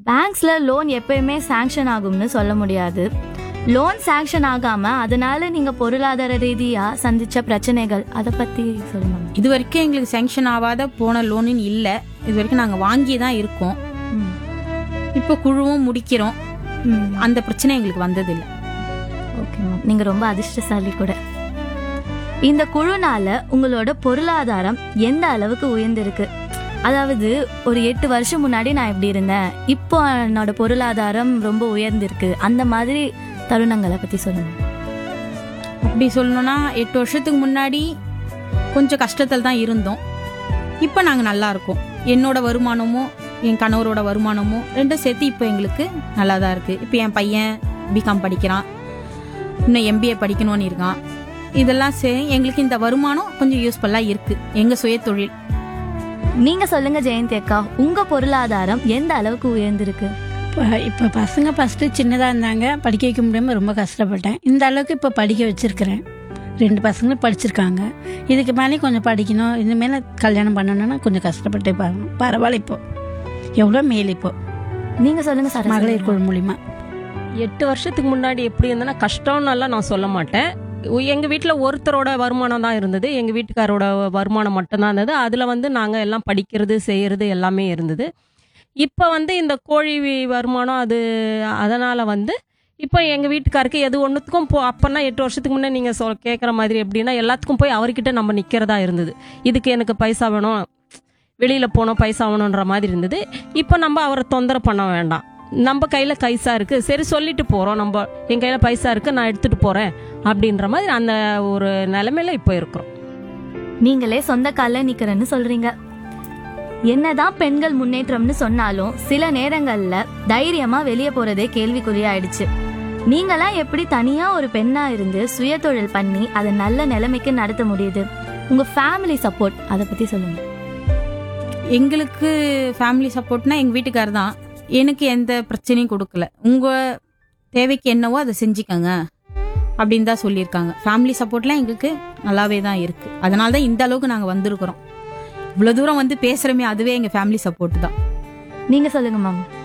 பேங்க்ஸ்ல loan எப்பயுமே sanction ஆகும்னு சொல்ல முடியாது லோன் சாங்ஷன் ஆகாம அதனால நீங்க பொருளாதார ரீதியா சந்திச்ச பிரச்சனைகள் அதை பத்தி சொல்லுங்க மேம். இது வரைக்கும் எங்களுக்கு சேங்ஷன் ஆகாத போன லோனுன்னு இல்லை இது வரைக்கும் நாங்கள் வாங்கி தான் இருக்கோம் ம். இப்போ குழுவும் முடிக்கிறோம் ம். அந்த பிரச்சனை எங்களுக்கு வந்ததில்லை ஓகே மேம் நீங்க ரொம்ப அதிர்ஷ்டசாலி கூட இந்த குழுனால உங்களோட பொருளாதாரம் எந்த அளவுக்கு உயர்ந்திருக்கு அதாவது ஒரு எட்டு வருஷம் முன்னாடி நான் இப்படி இருந்தேன் இப்போ என்னோட பொருளாதாரம் ரொம்ப உயர்ந்திருக்கு அந்த மாதிரி தருணங்களை பத்தி சொல்லுங்க அப்படி சொல்லணும்னா எட்டு வருஷத்துக்கு முன்னாடி கொஞ்சம் கஷ்டத்தில் தான் இருந்தோம் இப்போ நாங்கள் நல்லா இருக்கோம் என்னோட வருமானமும் என் கணவரோட வருமானமும் ரெண்டும் சேர்த்து இப்போ எங்களுக்கு நல்லா தான் இருக்குது இப்போ என் பையன் பிகாம் படிக்கிறான் இன்னும் எம்பிஏ படிக்கணும்னு இருக்கான் இதெல்லாம் சரி எங்களுக்கு இந்த வருமானம் கொஞ்சம் யூஸ்ஃபுல்லாக இருக்குது எங்கள் சுய தொழில் நீங்க சொல்லுங்க ஜெயந்தி அக்கா உங்க பொருளாதாரம் எந்த அளவுக்கு உயர்ந்திருக்கு இப்போ இப்போ பசங்க ஃபஸ்ட்டு சின்னதாக இருந்தாங்க படிக்க வைக்க முடியாமல் ரொம்ப கஷ்டப்பட்டேன் இந்த அளவுக்கு இப்போ படிக்க வச்சுருக்கிறேன் ரெண்டு பசங்களும் படிச்சிருக்காங்க இதுக்கு மேலே கொஞ்சம் படிக்கணும் இனிமேல் கல்யாணம் பண்ணணும்னா கொஞ்சம் கஷ்டப்பட்டே பாருங்க பரவாயில்ல இப்போ எவ்வளோ மேல் இப்போ நீங்க சொல்லுங்க சார் மகளிர் குழு மூலிமா எட்டு வருஷத்துக்கு முன்னாடி எப்படி இருந்தேன்னா கஷ்டம்னாலாம் நான் சொல்ல மாட்டேன் உ- எங்க வீட்ல ஒருத்தரோட வருமானம் தான் இருந்தது எங்க வீட்டுக்காரோட வருமானம் மட்டும்தான் இருந்தது அதுல வந்து நாங்க எல்லாம் படிக்கிறது செய்யறது எல்லாமே இருந்தது இப்போ வந்து இந்த கோழி வி- வருமானம் அது அதனால வந்து இப்போ எங்க வீட்டுக்காருக்கு எது ஒன்றுத்துக்கும் போ அப்போனா எட்டு வருஷத்துக்கு முன்னே நீங்க சொல் கேட்குற மாதிரி எப்படின்னா எல்லாத்துக்கும் போய் அவர்கிட்ட நம்ம நிக்கிறதா இருந்தது இதுக்கு எனக்கு பைசா வேணும் வெளியில போனோம் பைசா வேணுன்ற மாதிரி இருந்தது இப்போ நம்ம அவரை தொந்தரவு பண்ண வேண்டாம் நம்ம கையில கைசா இருக்கு சரி சொல்லிட்டு போறோம் நம்ம என் கையில பைசா இருக்கு நான் எடுத்துட்டு போறேன் அப்படின்ற மாதிரி அந்த ஒரு நிலைமையில இப்போ இருக்கிறோம் நீங்களே சொந்த கால்ல நிக்கிறேன்னு சொல்றீங்க என்னதான் பெண்கள் முன்னேற்றம்னு சொன்னாலும் சில நேரங்கள்ல தைரியமா வெளியே போறதே கேள்விக்குறியாயிடுச்சு நீங்களாம் எப்படி தனியா ஒரு பெண்ணா இருந்து சுய தொழில் பண்ணி அதை நல்ல நிலைமைக்கு நடத்த முடியுது உங்க ஃபேமிலி சப்போர்ட் அதை பத்தி சொல்லுங்க எங்களுக்கு ஃபேமிலி சப்போர்ட்னா எங்கள் வீட்டுக்காரர் தான் எனக்கு எந்த பிரச்சனையும் கொடுக்கல உங்கள் தேவைக்கு என்னவோ அதை செஞ்சுக்கங்க அப்படின்னு தான் சொல்லியிருக்காங்க ஃபேமிலி சப்போர்ட்லாம் எங்களுக்கு நல்லாவே தான் இருக்குது அதனால தான் இந்த அளவுக்கு நாங்கள் வந்திருக்கிறோம் இவ்வளோ தூரம் வந்து பேசுகிறோமே அதுவே எங்கள் ஃபேமிலி சப்போர்ட் தான் நீங்க சொல்லுங்க மேம்